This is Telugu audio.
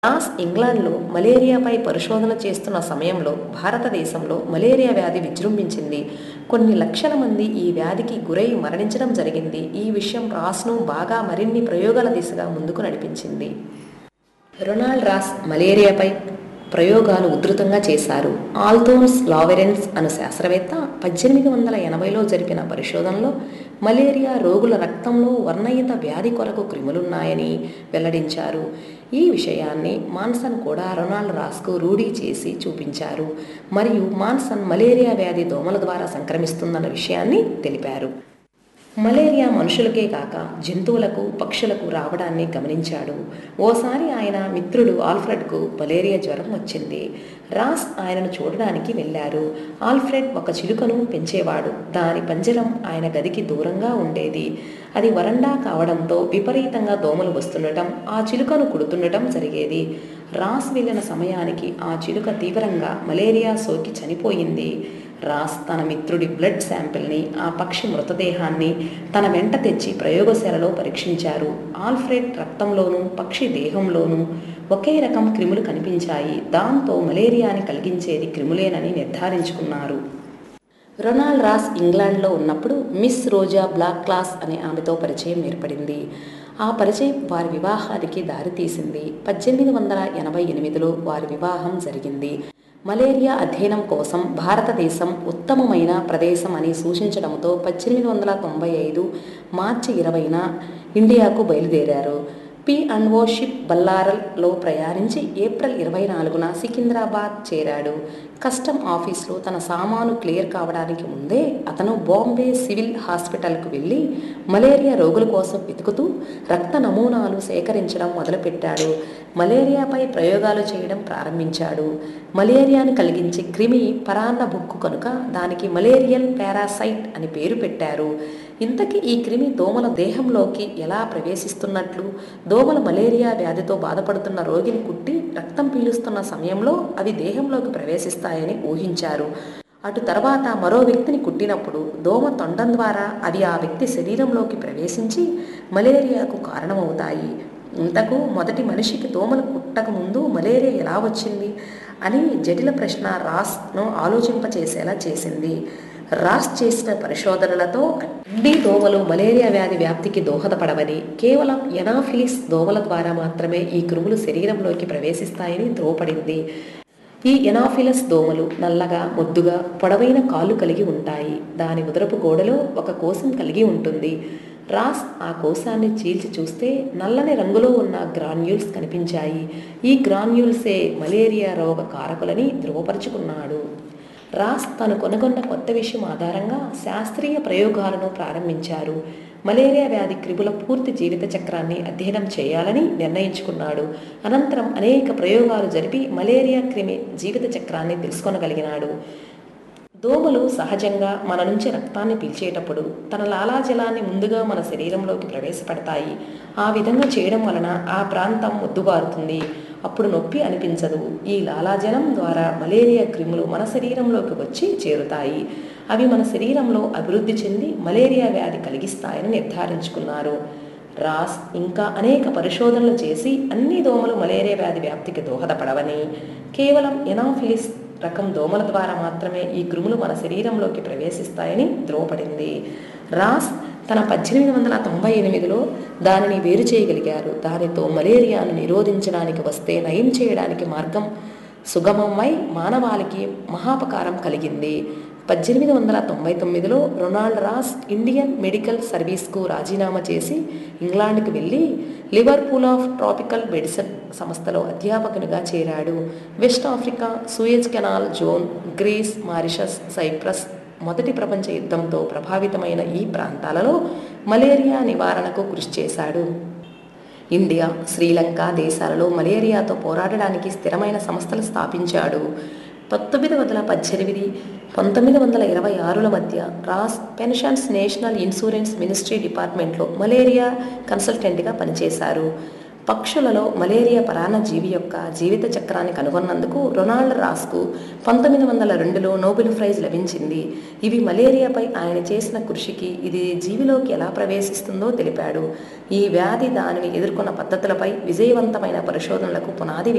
రాస్ ఇంగ్లాండ్లో మలేరియాపై పరిశోధన చేస్తున్న సమయంలో భారతదేశంలో మలేరియా వ్యాధి విజృంభించింది కొన్ని లక్షల మంది ఈ వ్యాధికి గురై మరణించడం జరిగింది ఈ విషయం రాస్ను బాగా మరిన్ని ప్రయోగాల దిశగా ముందుకు నడిపించింది రొనాల్డ్ రాస్ మలేరియాపై ప్రయోగాలు ఉధృతంగా చేశారు ఆల్థోన్స్ లావెరెన్స్ అను శాస్త్రవేత్త పద్దెనిమిది వందల ఎనభైలో జరిపిన పరిశోధనలో మలేరియా రోగుల రక్తంలో వర్ణయిత వ్యాధి కొరకు క్రిములున్నాయని వెల్లడించారు ఈ విషయాన్ని మాన్సన్ కూడా రొనాల్డ్ రాస్కు రూఢీ చేసి చూపించారు మరియు మాన్సన్ మలేరియా వ్యాధి దోమల ద్వారా సంక్రమిస్తుందన్న విషయాన్ని తెలిపారు మలేరియా మనుషులకే కాక జంతువులకు పక్షులకు రావడాన్ని గమనించాడు ఓసారి ఆయన మిత్రుడు ఆల్ఫ్రెడ్కు మలేరియా జ్వరం వచ్చింది రాస్ ఆయనను చూడడానికి వెళ్ళారు ఆల్ఫ్రెడ్ ఒక చిలుకను పెంచేవాడు దాని పంజరం ఆయన గదికి దూరంగా ఉండేది అది వరండా కావడంతో విపరీతంగా దోమలు వస్తుండటం ఆ చిలుకను కుడుతుండటం జరిగేది రాస్ వెళ్ళిన సమయానికి ఆ చిలుక తీవ్రంగా మలేరియా సోకి చనిపోయింది రాస్ తన మిత్రుడి బ్లడ్ శాంపిల్ని ఆ పక్షి మృతదేహాన్ని తన వెంట తెచ్చి ప్రయోగశాలలో పరీక్షించారు ఆల్ఫ్రెడ్ రక్తంలోనూ పక్షి దేహంలోనూ ఒకే రకం క్రిములు కనిపించాయి దాంతో మలేరియాని కలిగించేది క్రిములేనని నిర్ధారించుకున్నారు రొనాల్డ్ రాస్ ఇంగ్లాండ్లో ఉన్నప్పుడు మిస్ రోజా బ్లాక్ క్లాస్ అనే ఆమెతో పరిచయం ఏర్పడింది ఆ పరిచయం వారి వివాహానికి దారితీసింది పద్దెనిమిది వందల ఎనభై ఎనిమిదిలో వారి వివాహం జరిగింది మలేరియా అధ్యయనం కోసం భారతదేశం ఉత్తమమైన ప్రదేశం అని సూచించడంతో పద్దెనిమిది వందల తొంభై ఐదు మార్చి ఇరవైన ఇండియాకు బయలుదేరారు పి అండ్ ఓ షిప్ బల్లారల్లో ప్రయాణించి ఏప్రిల్ ఇరవై నాలుగున సికింద్రాబాద్ చేరాడు కస్టమ్ ఆఫీస్లో తన సామాను క్లియర్ కావడానికి ముందే అతను బాంబే సివిల్ హాస్పిటల్కు వెళ్ళి మలేరియా రోగుల కోసం వెతుకుతూ రక్త నమూనాలు సేకరించడం మొదలుపెట్టాడు మలేరియాపై ప్రయోగాలు చేయడం ప్రారంభించాడు మలేరియాను కలిగించే క్రిమి పరాన్న బుక్కు కనుక దానికి మలేరియల్ పారాసైట్ అని పేరు పెట్టారు ఇంతకీ ఈ క్రిమి దోమల దేహంలోకి ఎలా ప్రవేశిస్తున్నట్లు దోమలు మలేరియా వ్యాధితో బాధపడుతున్న రోగిని కుట్టి రక్తం పీలుస్తున్న సమయంలో అవి దేహంలోకి ప్రవేశిస్తాయని ఊహించారు అటు తర్వాత మరో వ్యక్తిని కుట్టినప్పుడు దోమ తొండం ద్వారా అవి ఆ వ్యక్తి శరీరంలోకి ప్రవేశించి మలేరియాకు కారణమవుతాయి ఇంతకు మొదటి మనిషికి దోమలు కుట్టక ముందు మలేరియా ఎలా వచ్చింది అని జటిల ప్రశ్న రాస్ను ఆలోచింపచేసేలా చేసింది రాస్ చేసిన పరిశోధనలతో అన్ని దోమలు మలేరియా వ్యాధి వ్యాప్తికి దోహదపడవని కేవలం ఎనాఫిలిస్ దోమల ద్వారా మాత్రమే ఈ క్రిములు శరీరంలోకి ప్రవేశిస్తాయని ధ్రువపడింది ఈ ఎనాఫిలస్ దోమలు నల్లగా మొద్దుగా పొడవైన కాళ్ళు కలిగి ఉంటాయి దాని ఉదరపు గోడలో ఒక కోశం కలిగి ఉంటుంది రాస్ ఆ కోశాన్ని చీల్చి చూస్తే నల్లని రంగులో ఉన్న గ్రాన్యూల్స్ కనిపించాయి ఈ గ్రాన్యూల్సే మలేరియా రోగ కారకులని ధృవపరుచుకున్నాడు రాస్ తను కొనుగొన్న కొత్త విషయం ఆధారంగా శాస్త్రీయ ప్రయోగాలను ప్రారంభించారు మలేరియా వ్యాధి క్రిముల పూర్తి జీవిత చక్రాన్ని అధ్యయనం చేయాలని నిర్ణయించుకున్నాడు అనంతరం అనేక ప్రయోగాలు జరిపి మలేరియా క్రిమి జీవిత చక్రాన్ని తెలుసుకొనగలిగినాడు దోమలు సహజంగా మన నుంచి రక్తాన్ని పీల్చేటప్పుడు తన లాలాజలాన్ని ముందుగా మన శరీరంలోకి ప్రవేశపెడతాయి ఆ విధంగా చేయడం వలన ఆ ప్రాంతం మొద్దుబారుతుంది అప్పుడు నొప్పి అనిపించదు ఈ లాలాజలం ద్వారా మలేరియా క్రిములు మన శరీరంలోకి వచ్చి చేరుతాయి అవి మన శరీరంలో అభివృద్ధి చెంది మలేరియా వ్యాధి కలిగిస్తాయని నిర్ధారించుకున్నారు రాస్ ఇంకా అనేక పరిశోధనలు చేసి అన్ని దోమలు మలేరియా వ్యాధి వ్యాప్తికి దోహదపడవని కేవలం ఎనాఫిలిస్ రకం దోమల ద్వారా మాత్రమే ఈ క్రిములు మన శరీరంలోకి ప్రవేశిస్తాయని ధ్రువపడింది రాస్ తన పద్దెనిమిది వందల తొంభై ఎనిమిదిలో దానిని వేరు చేయగలిగారు దానితో మలేరియాను నిరోధించడానికి వస్తే నయం చేయడానికి మార్గం సుగమమై మానవాళికి మహాపకారం కలిగింది పద్దెనిమిది వందల తొంభై తొమ్మిదిలో రొనాల్డ్ రాస్ ఇండియన్ మెడికల్ సర్వీస్కు రాజీనామా చేసి ఇంగ్లాండ్కి వెళ్ళి లివర్పూల్ ఆఫ్ ట్రాపికల్ మెడిసిన్ సంస్థలో అధ్యాపకునిగా చేరాడు West Africa Suez canal zone Greece Mauritius Cyprus మొదటి ప్రపంచ యుద్ధంతో ప్రభావితమైన ఈ ప్రాంతాలలో మలేరియా నివారణకు కృషి చేశాడు ఇండియా శ్రీలంక దేశాలలో మలేరియాతో పోరాడడానికి స్థిరమైన సంస్థలు స్థాపించాడు పంతొమ్మిది వందల పద్దెనిమిది పంతొమ్మిది వందల ఇరవై ఆరుల మధ్య Ross pensions national insurance ministry డిపార్ట్మెంట్లో మలేరియా కన్సల్టెంట్గా పనిచేశారు పక్షులలో మలేరియా పరాన్నజీవి యొక్క జీవిత చక్రాన్ని కనుగొన్నందుకు రొనాల్డ్ రాస్కు పంతొమ్మిది వందల రెండులో నోబెల్ ప్రైజ్ లభించింది ఇవి మలేరియాపై ఆయన చేసిన కృషికి ఇది జీవిలోకి ఎలా ప్రవేశిస్తుందో తెలిపాడు ఈ వ్యాధి దానిని ఎదుర్కొన్న పద్ధతులపై విజయవంతమైన పరిశోధనలకు పునాది